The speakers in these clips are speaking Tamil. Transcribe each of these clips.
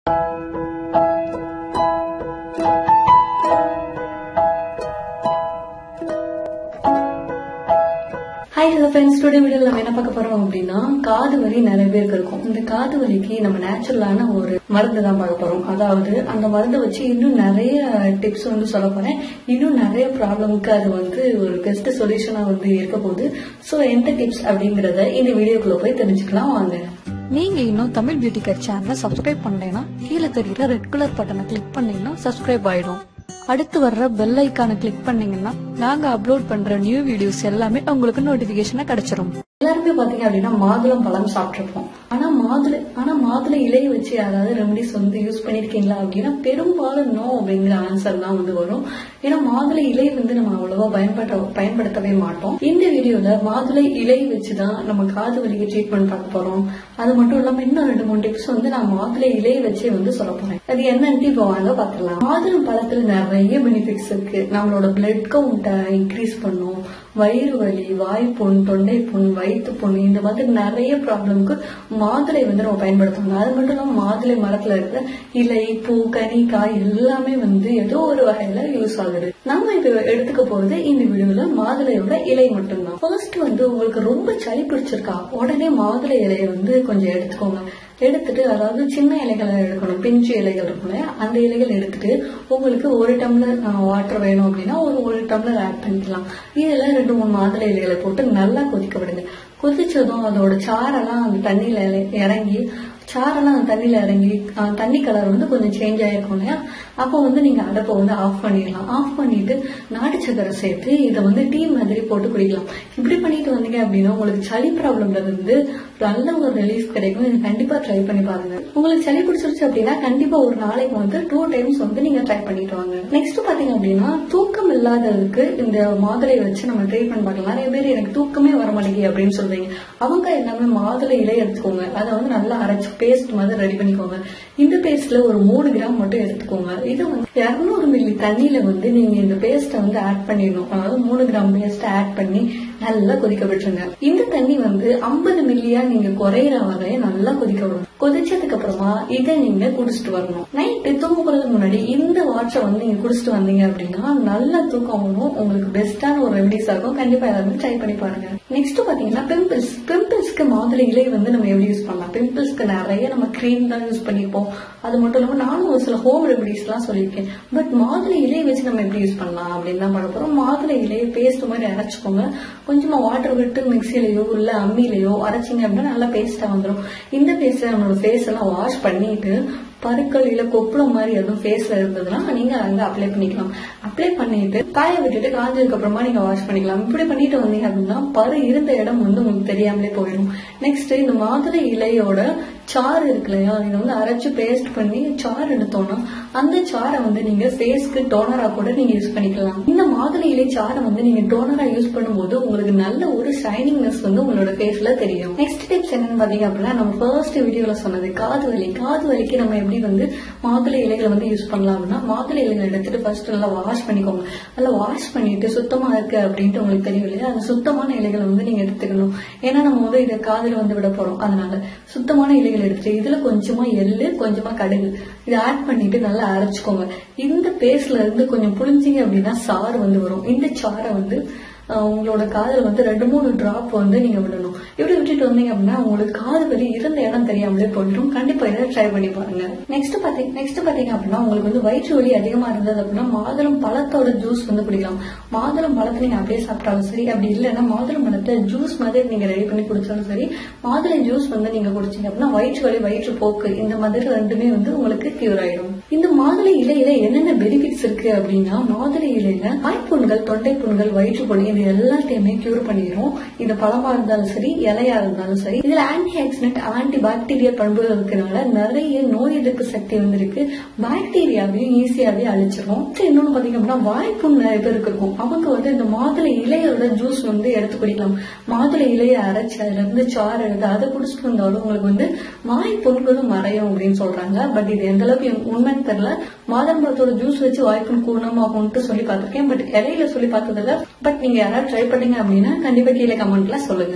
ஹாய் ஹலோ ஃப்ரெண்ட்ஸ் டுடே வீடியோல நம்ம என்ன பார்க்க போறோம் அப்படின்னா காது வலி நிறைய பேருக்கு இருக்கும் இந்த காது வலிக்கு நம்ம நேச்சுரலான ஒரு மருந்து தான் பார்க்க போறோம் அதாவது அந்த மருந்தை வச்சு இன்னும் நிறைய டிப்ஸ் வந்து சொல்ல போறேன் இன்னும் நிறைய ப்ராப்ளமுக்கு அது வந்து ஒரு பெஸ்ட் சொல்யூஷனா வந்து இருக்க போகுது ஸோ எந்த டிப்ஸ் அப்படிங்கறத இந்த வீடியோக்குள்ள போய் தெரிஞ்சுக்கலாம் வாங்க நீங்க இன்னும் தமிழ் பியூட்டி கேர் சேனலை சப்ஸ்கிரைப் பண்ணலைன்னா கீழே தெரியுற ரெட் கலர் பட்டனை கிளிக் பண்ணீங்கன்னா சப்ஸ்கிரைப் ஆயிடும் அடுத்து வர்ற பெல் ஐக்கானை கிளிக் பண்ணீங்கன்னா நாங்க அப்லோட் பண்ற நியூ வீடியோஸ் எல்லாமே உங்களுக்கு நோட்டிபிகேஷனா கிடைச்சிரும் எல்லாருமே பாத்தீங்க அப்படின்னா மாதுளம் பழம் சாப்பிட்டிருப்போம் ஆனா மாதுளை ஆனா மாதுளை இலையை வச்சு யாராவது ரெமடிஸ் வந்து யூஸ் பண்ணிருக்கீங்களா அப்படின்னா பெரும்பாலும் நோ அப்படிங்கிற ஆன்சர் தான் வந்து வரும் ஏன்னா மாதுளை இலை வந்து நம்ம அவ்வளவா பயன்படுத்த பயன்படுத்தவே மாட்டோம் இந்த வீடியோல மாதுளை இலை வச்சுதான் நம்ம காது வலிக்கு ட்ரீட்மெண்ட் பார்க்க போறோம் அது மட்டும் இல்லாம இன்னும் ரெண்டு மூணு டிப்ஸ் வந்து நான் மாதுளை இலையை வச்சே வந்து சொல்ல போறேன் அது என்னன்ட்டு இப்போ வாங்க பாத்துக்கலாம் மாதுளம் பழத்துல நிறைய பெனிஃபிட்ஸ் இருக்கு நம்மளோட பிளட் கவுண்ட்டை இன்க்ரீஸ் பண்ணும் வயிறு வலி வாய்ப்புண் தொண்டை புண் வயிற்று புண் இந்த மாதிரி நிறைய ப்ராப்ளம்க்கு மாதுளை வந்து நம்ம பயன்படுத்தணும் அது மட்டும் இல்லாம மாதுளை மரத்துல இருக்கிற இலை பூ கனி காய் எல்லாமே வந்து ஏதோ ஒரு வகையில யூஸ் ஆகுது நம்ம இப்ப எடுத்துக்க போறது இந்த வீடியோல மாதுளையோட இலை மட்டும்தான் ஃபர்ஸ்ட் வந்து உங்களுக்கு ரொம்ப சளி பிடிச்சிருக்கா உடனே மாதுளை இலையை வந்து கொஞ்சம் எடுத்துக்கோங்க எடுத்துட்டு அதாவது சின்ன இலைகளை எடுக்கணும் பிஞ்சு இலைகள் இருக்கும்ல அந்த இலைகள் எடுத்துட்டு உங்களுக்கு ஒரு டம்ளர் வாட்டர் வேணும் அப்படின்னா ஒரு ஒரு டம்ளர் ஆட் பண்ணிக்கலாம் இதுல ரெண்டு மூணு மாதுளை இலைகளை போட்டு நல்லா கொதிக்க விடுங்க கொதிச்சதும் அதோட சாரெல்லாம் அந்த தண்ணியில இல- இறங்கி சாரெல்லாம் அந்த தண்ணியில இறங்கி அஹ், தண்ணி கலர் வந்து கொஞ்சம் சேஞ்ச் ஆயிருக்கும் இல்லையா அப்போ வந்து நீங்க அடுப்பை வந்து ஆஃப் பண்ணிடலாம் ஆஃப் பண்ணிட்டு நாட்டு சக்கரை சேர்த்து இதை வந்து டீ மாதிரி போட்டு குடிக்கலாம் இப்படி பண்ணிட்டு வந்தீங்க அப்படின்னா உங்களுக்கு சளி ப்ராப்ளம்ல இருந்து நல்ல ஒரு ரிலீஃப் கிடைக்கும் இது கண்டிப்பா ட்ரை பண்ணி பாருங்க உங்களுக்கு சளி பிடிச்சிருச்சு அப்படின்னா கண்டிப்பா ஒரு நாளைக்கு வந்து டூ டைம்ஸ் வந்து நீங்க ட்ரை பண்ணிட்டு வாங்க நெக்ஸ்ட் பாத்தீங்க அப்படின்னா தூக்கம் இல்லாததுக்கு இந்த மாதுளை வச்சு நம்ம ட்ரீட்மெண்ட் பார்க்கலாம் நிறைய பேர் எனக்கு தூக்கமே வர மாட்டேங்குது அப்படின்னு சொல்றீங்க அவங்க எல்லாமே மாதுளை இலை எடுத்துக்கோங்க அதை வந்து நல்லா அரைச்சு பேஸ்ட் மாதிரி ரெடி பண்ணிக்கோங்க இந்த பேஸ்ட்ல ஒரு மூணு கிராம் மட்டும் எடுத்துக்கோங்க இது வந்து இருநூறு மில்லி தண்ணியில வந்து நீங்க இந்த பேஸ்ட்டை வந்து ஆட் பண்ணிடணும் அதாவது மூணு கிராம் பேஸ்ட் ஆட் பண்ணி நல்லா கொதிக்க விட்டுருங்க இந்த தண்ணி வந்து 50 மில்லியா நீங்க குறையிற வரைய நல்லா கொதிக்க விடணும் கொதிச்சதுக்கு அப்புறமா இதை நீங்க குடிச்சிட்டு வரணும் நைட்டு தூங்க போறதுக்கு முன்னாடி இந்த வாட்டரை வந்து நீங்க குடிச்சிட்டு வந்தீங்க அப்படின்னா நல்ல தூக்கம் வரும் உங்களுக்கு பெஸ்டான ஒரு ரெமடிஸ் ஆகும் கண்டிப்பா எல்லாருமே ட்ரை பண்ணி பாருங்க நெக்ஸ்ட் பாத்தீங்கன்னா பிம்பிள்ஸ் பிம்பிள்ஸ்க்கு மாதுளை இலை வந்து நம்ம எப்படி யூஸ் பண்ணலாம் பிம்பிள்ஸ்க்கு நிறைய நம்ம க்ரீம் தான் யூஸ் பண்ணிருப்போம் அது மட்டும் இல்லாம நானும் ஒரு சில ஹோம் ரெமடிஸ் எல்லாம் சொல்லியிருக்கேன் பட் மாதுளை இலையை வச்சு நம்ம எப்படி யூஸ் பண்ணலாம் அப்படின்னு தான் பார்க்க போறோம் மாதுளை இலையை பேஸ்ட் மாதிரி அரைச்சுக்கோங்க கொஞ்சமா வாட்டர் விட்டு மிக்சியிலயோ இல்ல அம்மியிலயோ அரைச்சிங்க அப்படின்னா நல்லா பேஸ்டா வந்துடும் இந்த பேஸ்ட நம்மளோட ஃபேஸ் எல்லாம் வாஷ் பண்ணிட்டு பருக்கள் இல்ல கொப்பளம் மாதிரி எதுவும் ஃபேஸ்ல இருந்ததுன்னா நீங்க அங்க அப்ளை பண்ணிக்கலாம் அப்ளை பண்ணிட்டு காய விட்டுட்டு காஞ்சதுக்கு அப்புறமா நீங்க வாஷ் பண்ணிக்கலாம் இப்படி பண்ணிட்டு வந்தீங்க அப்படின்னா பரு இருந்த இடம் வந்து உங்களுக்கு தெரியாமலே போயிடும் நெக்ஸ்ட் இந்த மாதுளை இலையோட சாறு இருக்கு இல்லையா இதை வந்து அரைச்சு பேஸ்ட் பண்ணி சாறு எடுத்தோம்னா அந்த சாரை வந்து நீங்க ஃபேஸ்க்கு டோனரா கூட நீங்க யூஸ் பண்ணிக்கலாம் இந்த மாதுளை இலை சாரை வந்து நீங்க டோனரா யூஸ் பண்ணும்போது உங்களுக்கு நல்ல ஒரு ஷைனிங்னஸ் வந்து உங்களோட ஃபேஸ்ல தெரியும் நெக்ஸ்ட் டிப்ஸ் என்னன்னு பாத்தீங்க அப்படின்னா நம்ம ஃபர்ஸ்ட் வீடியோல சொன்னது காது வலி காது வலிக்கு நம்ம எப்படி வந்து மாதுளை இலைகளை வந்து யூஸ் பண்ணலாம் அப்படின்னா மாதுளை இலைகளை எடுத்துட்டு ஃபர்ஸ்ட் நல்லா வாஷ் பண்ணிக்கோங்க நல்லா வாஷ் பண்ணிட்டு சுத்தமா இருக்கு அப்படின்ட்டு உங்களுக்கு தெரியும் இல்லையா அந்த சுத்தமான இலைகளை வந்து நீங்க எடுத்துக்கணும் ஏன்னா நம்ம வந்து இதை காதுல வந்து விட போறோம் அதனால சுத்தமான இலைகள் எடுத்துட்டு இதுல கொஞ்சமா எள்ளு கொஞ்சமா கடுகு இதை ஆட் பண்ணிட்டு நல்லா அரைச்சுக்கோங்க இந்த பேஸ்ட்ல இருந்து கொஞ்சம் புளிஞ்சிங்க அப்படின்னா சாறு வந்து வரும் இந்த சாறை வந்து அஹ், உங்களோட காதுல வந்து ரெண்டு மூணு டிராப் வந்து நீங்க விடணும் இப்படி விட்டுட்டு வந்தீங்க அப்படின்னா உங்களுக்கு காது வலி இருந்த இடம் தெரியாமலே போயிடும் கண்டிப்பா இதை ட்ரை பண்ணி பாருங்க நெக்ஸ்ட் பாத்தீங்க நெக்ஸ்ட் பாத்தீங்க அப்படின்னா உங்களுக்கு வந்து வயிற்று வலி அதிகமா இருந்தது அப்படின்னா மாதுளம் பழத்தோட ஜூஸ் வந்து குடிக்கலாம் மாதுளம் பழத்தை நீங்க அப்படியே சாப்பிட்டாலும் சரி அப்படி இல்லைன்னா மாதுளம் பழத்தை ஜூஸ் மாதிரி நீங்க ரெடி பண்ணி குடிச்சாலும் சரி மாதுளை ஜூஸ் வந்து நீங்க குடிச்சீங்க அப்படின்னா வயிற்று வலி வயிற்று போக்கு இந்த மாதிரி ரெண்டுமே வந்து உங்களுக்கு கியூர் ஆயிடும் இந்த மாதுளை இலையில என்னென்ன பெனிஃபிட்ஸ் இருக்கு அப்படின்னா மாதுளை இலையில வாய்ப்புண்கள் தொண்டை புண்கள் வயிற்று புண் இது எல்லாத்தையுமே கியூர் பண்ணிடும் இது பழமா இருந்தாலும் சரி இலையா இருந்தாலும் சரி இதுல ஆன்டி ஆக்சிடென்ட் ஆன்டி பாக்டீரியா பண்புகள் இருக்கனால நிறைய நோய் எதிர்ப்பு சக்தி வந்து இருக்கு பாக்டீரியாவையும் ஈஸியாவே அழிச்சிரும் அடுத்து இன்னொன்னு பாத்தீங்க அப்படின்னா வாய்ப்புண் நிறைய பேருக்கு இருக்கும் அவங்க வந்து இந்த மாதுளை இலையோட ஜூஸ் வந்து எடுத்து குடிக்கலாம் மாதுளை இலையை அரைச்சு அதுல இருந்து சாறு எடுத்து அதை குடிச்சிட்டு வந்தாலும் உங்களுக்கு வந்து வாய் புண்களும் மறையும் அப்படின்னு சொல்றாங்க பட் இது எந்த அளவுக்கு எனக்கு உண்மைன்னு தெரியல மாதம்பழத்தோட ஜூஸ் வச்சு வாய்ப்புண் குணமாகும்ட்டு சொல்லி பார்த்திருக்கேன் பட் இலையில சொல்லி பார்த்ததில்ல பட் நீங்க யாராவது ட்ரை பண்ணீங்க அப்படின்னா கண்டிப்பா கீழே கமெண்ட்ல சொல்லுங்க எனக்கு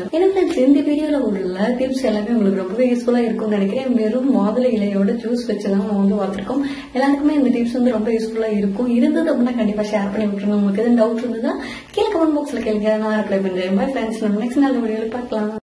ஃப்ரெண்ட்ஸ் இந்த வீடியோல உள்ள டிப்ஸ் எல்லாமே உங்களுக்கு ரொம்பவே யூஸ்ஃபுல்லா இருக்கும்னு நினைக்கிறேன் வெறும் மாதுளை இலையோட ஜூஸ் வச்சு தான் நம்ம வந்து பார்த்திருக்கோம் எல்லாருக்குமே இந்த டிப்ஸ் வந்து ரொம்ப யூஸ்ஃபுல்லா இருக்கும் இருந்தது அப்படின்னா கண்டிப்பா ஷேர் பண்ணி விட்டுருங்க உங்களுக்கு எதுவும் டவுட் இருந்ததா கீழே கமெண்ட் பாக்ஸ்ல கேளுங்க நான் ரிப்ளை பண்றேன் பை ஃப்ரெண்ட்ஸ் நம்ம நெக்ஸ்ட் நல்ல வீடியோல பார்க்கலாம்